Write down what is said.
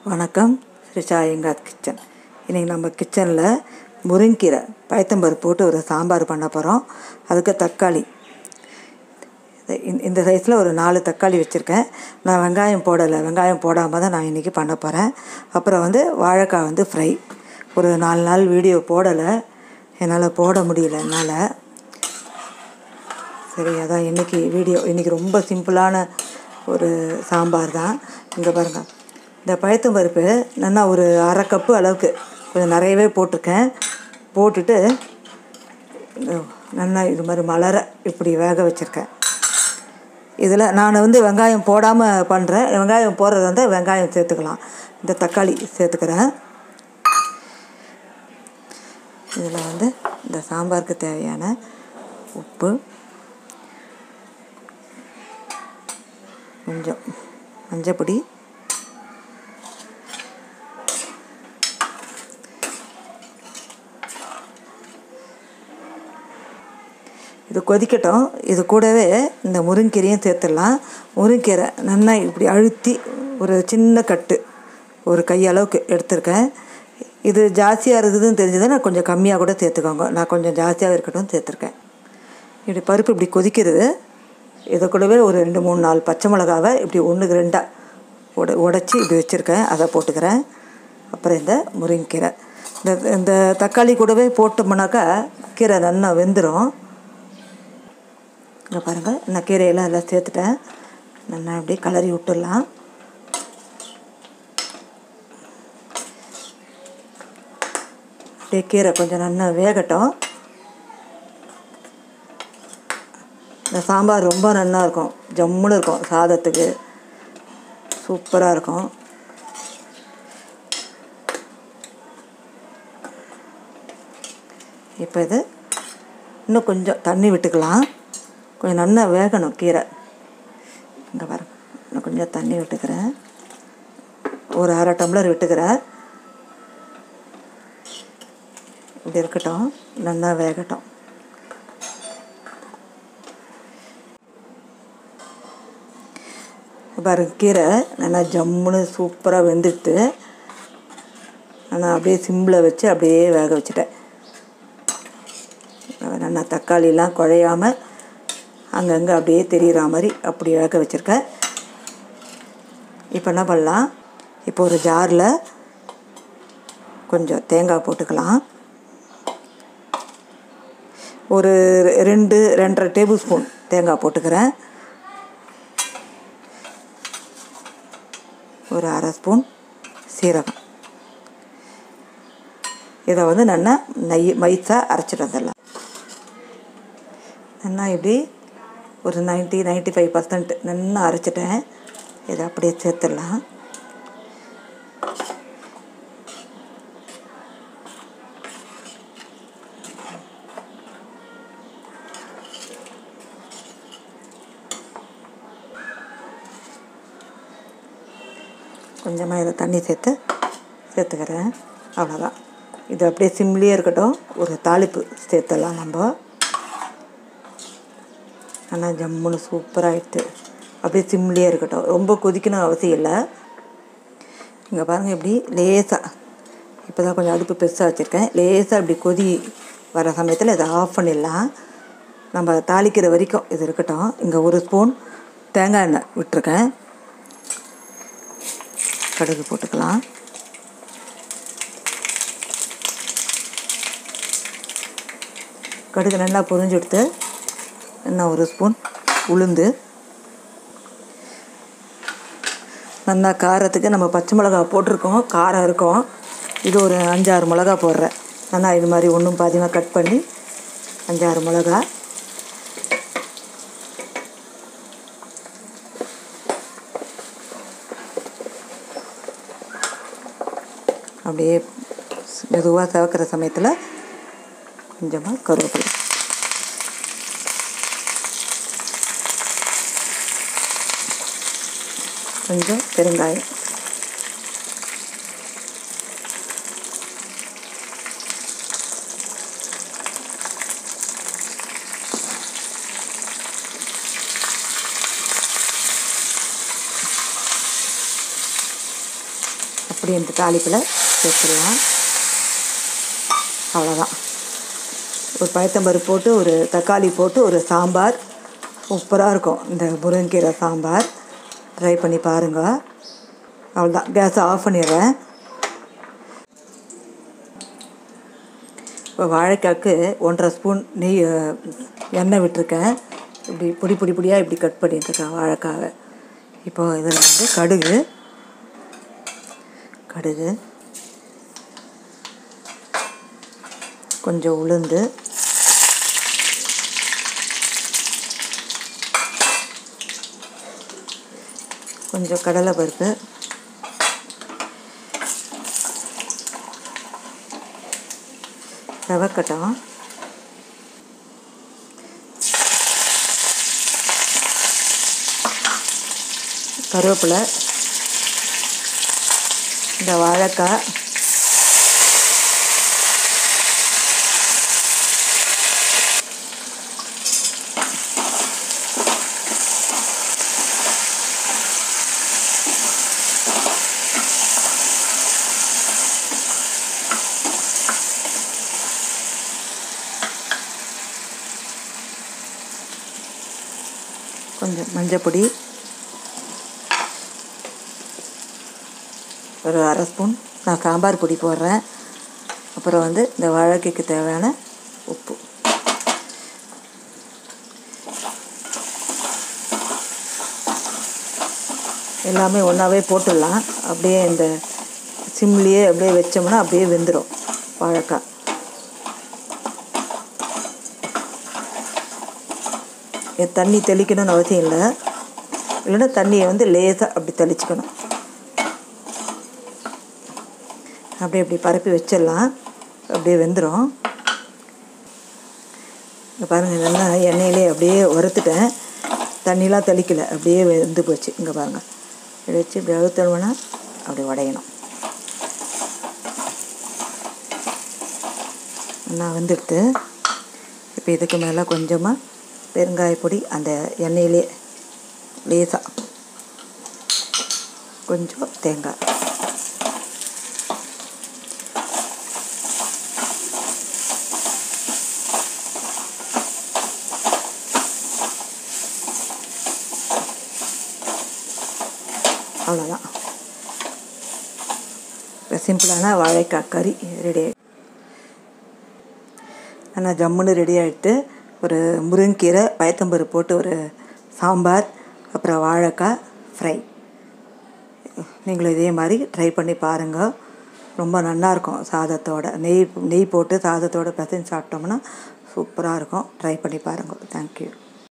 வணக்கம் ஸ்ரீ சாயங்காத் கிச்சன் இன்றைக்கி நம்ம கிச்சனில் முருங்கீரை பயத்தம்பருப்பு போட்டு ஒரு சாம்பார் பண்ண போகிறோம் அதுக்கு தக்காளி இது- இந்த- இந்த சைஸில் ஒரு நாலு தக்காளி வச்சுருக்கேன் நான் வெங்காயம் போடலை வெங்காயம் போடாமல் தான் நான் இன்றைக்கி பண்ண போகிறேன் அப்புறம் வந்து வாழைக்காய் வந்து ஃப்ரை ஒரு நாலு நாள் வீடியோ போடலை என்னால் போட முடியல என்னால் சரி அதான் இன்றைக்கி வீடியோ இன்றைக்கி ரொம்ப சிம்பிளான ஒரு சாம்பார் தான் இங்கே பாருங்கள் இந்த பயத்தம் பருப்பு நல்லா ஒரு அரை கப்பு அளவுக்கு கொஞ்சம் நிறையவே போட்டிருக்கேன் போட்டுட்டு இந்த நல்லா இது மாதிரி மலர இப்படி வேக வச்சுருக்கேன் இதில் நான் வந்து வெங்காயம் போடாமல் பண்ணுறேன் வெங்காயம் போடுறது வந்து வெங்காயம் சேர்த்துக்கலாம் இந்த தக்காளி சேர்த்துக்கிறேன் இதில் வந்து இந்த சாம்பாருக்கு தேவையான உப்பு கொஞ்சம் மஞ்சப்பொடி இது கொதிக்கட்டும் இது கூடவே இந்த முருங்கீரையும் சேர்த்துடலாம் முருங்கீரை நல்லா இப்படி அழுத்தி ஒரு சின்ன கட்டு ஒரு கையளவுக்கு எடுத்திருக்கேன் இது ஜாஸ்தியாக இருக்குதுன்னு தெரிஞ்சதுன்னா கொஞ்சம் கம்மியாக கூட சேர்த்துக்கோங்க நான் கொஞ்சம் ஜாஸ்தியாக இருக்கட்டும் சேர்த்துருக்கேன் இப்படி பருப்பு இப்படி கொதிக்கிறது இதை கூடவே ஒரு ரெண்டு மூணு நாலு பச்சை மிளகாவை இப்படி ஒன்றுக்கு ரெண்டாக உட உடச்சி இப்படி வச்சுருக்கேன் அதை போட்டுக்கிறேன் அப்புறம் இந்த முருங்கீரை இந்த இந்த தக்காளி கூடவே போட்டோம்னாக்கா கீரை நல்லா வெந்துடும் இங்கே பாருங்கள் நான் கீரையெல்லாம் எல்லாம் சேர்த்துட்டேன் நல்லா அப்படியே கலரி விட்டுடலாம் அப்படியே கீரை கொஞ்சம் நல்லா வேகட்டும் இந்த சாம்பார் ரொம்ப நல்லா இருக்கும் ஜம்முன்னு இருக்கும் சாதத்துக்கு சூப்பராக இருக்கும் இப்போ இது இன்னும் கொஞ்சம் தண்ணி விட்டுக்கலாம் கொஞ்சம் நல்லா வேகணும் கீரை இங்கே பாருங்க இன்னும் கொஞ்சம் தண்ணி விட்டுக்கிறேன் ஒரு அரை டம்ளர் விட்டுக்கிறேன் இப்படி இருக்கட்டும் நல்லா வேகட்டும் பாருங்க கீரை நல்லா ஜம்முன்னு சூப்பராக வெந்துட்டு நான் அப்படியே சிம்மில் வச்சு அப்படியே வேக வச்சுட்டேன் நல்லா தக்காளிலாம் குழையாமல் அங்கங்கே அப்படியே தெரிகிற மாதிரி அப்படி வேக வச்சுருக்கேன் இப்போ என்ன பண்ணலாம் இப்போ ஒரு ஜாரில் கொஞ்சம் தேங்காய் போட்டுக்கலாம் ஒரு ரெண்டு ரெண்டரை டேபிள் ஸ்பூன் தேங்காய் போட்டுக்கிறேன் ஒரு அரை ஸ்பூன் சீரகம் இதை வந்து நல்லா நெய் மைஸாக அரைச்சிட்டு வந்துடலாம் நல்லா இப்படி ஒரு நைன்ட்டி நைன்ட்டி ஃபைவ் பர்சன்ட் நல்லா அரைச்சிட்டேன் இதை அப்படியே சேர்த்துடலாம் கொஞ்சமாக இதை தண்ணி சேர்த்து சேர்த்துக்கிறேன் அவ்வளோதான் இது அப்படியே சிம்லேயே இருக்கட்டும் ஒரு தாளிப்பு சேர்த்துடலாம் நம்ம ஆனால் ஜம்முன்னு சூப்பராகிட்டு அப்படியே சிம்லேயே இருக்கட்டும் ரொம்ப கொதிக்கணும் அவசியம் இல்லை இங்கே பாருங்கள் இப்படி லேசாக இப்போ தான் கொஞ்சம் அடுப்பு பெருசாக வச்சுருக்கேன் லேசாக இப்படி கொதி வர சமயத்தில் இதை ஆஃப் பண்ணிடலாம் நம்ம தாளிக்கிற வரைக்கும் இது இருக்கட்டும் இங்கே ஒரு ஸ்பூன் தேங்காய் எண்ணெய் விட்டுருக்கேன் கடுகு போட்டுக்கலாம் கடுகு நல்லா பொரிஞ்சு எடுத்து இன்னும் ஒரு ஸ்பூன் உளுந்து நல்லா காரத்துக்கு நம்ம பச்சை மிளகா போட்டிருக்கோம் காரம் இருக்கும் இது ஒரு அஞ்சாறு மிளகா போடுறேன் நல்லா இது மாதிரி ஒன்றும் பாதியமாக கட் பண்ணி அஞ்சாறு மிளகா அப்படியே மெதுவாக சவக்கிற சமயத்தில் கொஞ்சமாக கருவேப்பிலை கொஞ்சம் பெருங்காயம் இப்படி இந்த தாளிப்பில் சேர்த்துடலாம் அவ்வளோதான் ஒரு பயத்தம்பருப்பு போட்டு ஒரு தக்காளி போட்டு ஒரு சாம்பார் சூப்பராக இருக்கும் இந்த முருங்கீரை சாம்பார் ட்ரை பண்ணி பாருங்கள் அவ்வளோதான் கேஸை ஆஃப் பண்ணிடுறேன் இப்போ வாழைக்காய்க்கு ஒன்றரை ஸ்பூன் நெய் அஹ், எண்ணெய் விட்டுருக்கேன் இப்படி பொடி பொடி பொடியாக இப்படி கட் பண்ணிட்டுருக்கேன் வாழைக்காவை இப்போ இதில் வந்து கடுகு கடுகு கொஞ்சம் உளுந்து கொஞ்சம் கடலை பருப்பு ரவக்கட்டம் கருவேப்பிலை இந்த வாழைக்காய் கொஞ்சம் மஞ்சப்பொடி ஒரு அரை ஸ்பூன் நான் சாம்பார் பொடி போடுறேன் அப்புறம் வந்து இந்த வாழைக்காய்க்கு தேவையான உப்பு எல்லாமே ஒன்றாவே போட்டுடலாம் அப்படியே இந்த சிம்லேயே அப்படியே வச்சோம்னா அப்படியே வெந்துடும் வாழைக்காய் இது தண்ணி தெளிக்கணும்னு அவசியம் இல்லை இல்லைன்னா தண்ணியை வந்து லேசாக அப்படி தெளிச்சுக்கணும் அப்படியே அப்படி பரப்பி வச்சிடலாம் அப்படியே வெந்துடும் இங்க பாருங்கள் நல்லா எண்ணெயிலே அப்படியே வறுத்துட்டேன் தண்ணிலாம் தெளிக்கலை அப்படியே வெந்து போச்சு இங்கே பாருங்கள் இதை வச்சு இப்படி அழுத்தணும்னா அப்படி உடையணும் நல்லா வெந்துடுத்து இப்போ இதுக்கு மேலே கொஞ்சமாக பெருங்காய பொடி அந்த எண்ணெயிலே லேசாக கொஞ்சம் தேங்காய் அவ்வளோதான் இப்போ சிம்பிளான வாழைக்காய் கறி ரெடி ஆனால் ஜம்முன்னு ரெடி ஆகிட்டு ஒரு முருங்கீரை பயத்தம்பருப்பு போட்டு ஒரு சாம்பார் அப்புறம் வாழைக்காய் ஃப்ரை நீங்களும் இதே மாதிரி ட்ரை பண்ணி பாருங்கள் ரொம்ப நல்லாயிருக்கும் சாதத்தோட நெய் நெய் போட்டு சாதத்தோட பிசைஞ்சு சாப்பிட்டோம்னா சூப்பராக இருக்கும் ட்ரை பண்ணி பாருங்கள் தேங்க்யூ